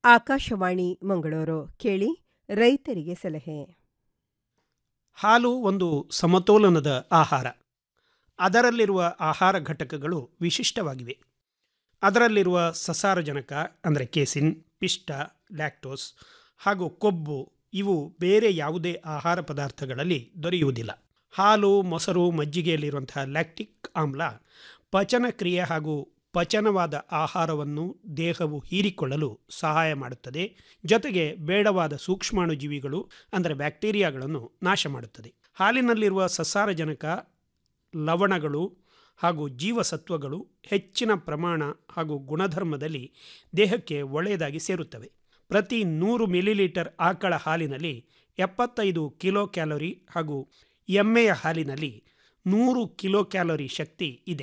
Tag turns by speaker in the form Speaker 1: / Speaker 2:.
Speaker 1: ಆಕಾಶವಾಣಿ ಮಂಗಳೂರು ಕೇಳಿ ರೈತರಿಗೆ ಸಲಹೆ
Speaker 2: ಹಾಲು ಒಂದು ಸಮತೋಲನದ ಆಹಾರ ಅದರಲ್ಲಿರುವ ಆಹಾರ ಘಟಕಗಳು ವಿಶಿಷ್ಟವಾಗಿವೆ ಅದರಲ್ಲಿರುವ ಸಸಾರಜನಕ ಅಂದರೆ ಕೇಸಿನ್ ಪಿಷ್ಟ ಲ್ಯಾಕ್ಟೋಸ್ ಹಾಗೂ ಕೊಬ್ಬು ಇವು ಬೇರೆ ಯಾವುದೇ ಆಹಾರ ಪದಾರ್ಥಗಳಲ್ಲಿ ದೊರೆಯುವುದಿಲ್ಲ ಹಾಲು ಮೊಸರು ಮಜ್ಜಿಗೆಯಲ್ಲಿರುವಂತಹ ಲ್ಯಾಕ್ಟಿಕ್ ಆಮ್ಲ ಪಚನ ಕ್ರಿಯೆ ಹಾಗೂ ಪಚನವಾದ ಆಹಾರವನ್ನು ದೇಹವು ಹೀರಿಕೊಳ್ಳಲು ಸಹಾಯ ಮಾಡುತ್ತದೆ ಜೊತೆಗೆ ಬೇಡವಾದ ಸೂಕ್ಷ್ಮಾಣುಜೀವಿಗಳು ಅಂದರೆ ಬ್ಯಾಕ್ಟೀರಿಯಾಗಳನ್ನು ನಾಶ ಮಾಡುತ್ತದೆ ಹಾಲಿನಲ್ಲಿರುವ ಸಸಾರಜನಕ ಲವಣಗಳು ಹಾಗೂ ಜೀವಸತ್ವಗಳು ಹೆಚ್ಚಿನ ಪ್ರಮಾಣ ಹಾಗೂ ಗುಣಧರ್ಮದಲ್ಲಿ ದೇಹಕ್ಕೆ ಒಳ್ಳೆಯದಾಗಿ ಸೇರುತ್ತವೆ ಪ್ರತಿ ನೂರು ಮಿಲಿಲೀಟರ್ ಆಕಳ ಹಾಲಿನಲ್ಲಿ ಎಪ್ಪತ್ತೈದು ಕಿಲೋ ಕ್ಯಾಲೋರಿ ಹಾಗೂ ಎಮ್ಮೆಯ ಹಾಲಿನಲ್ಲಿ ನೂರು ಕಿಲೋ ಕ್ಯಾಲೋರಿ ಶಕ್ತಿ ಇದೆ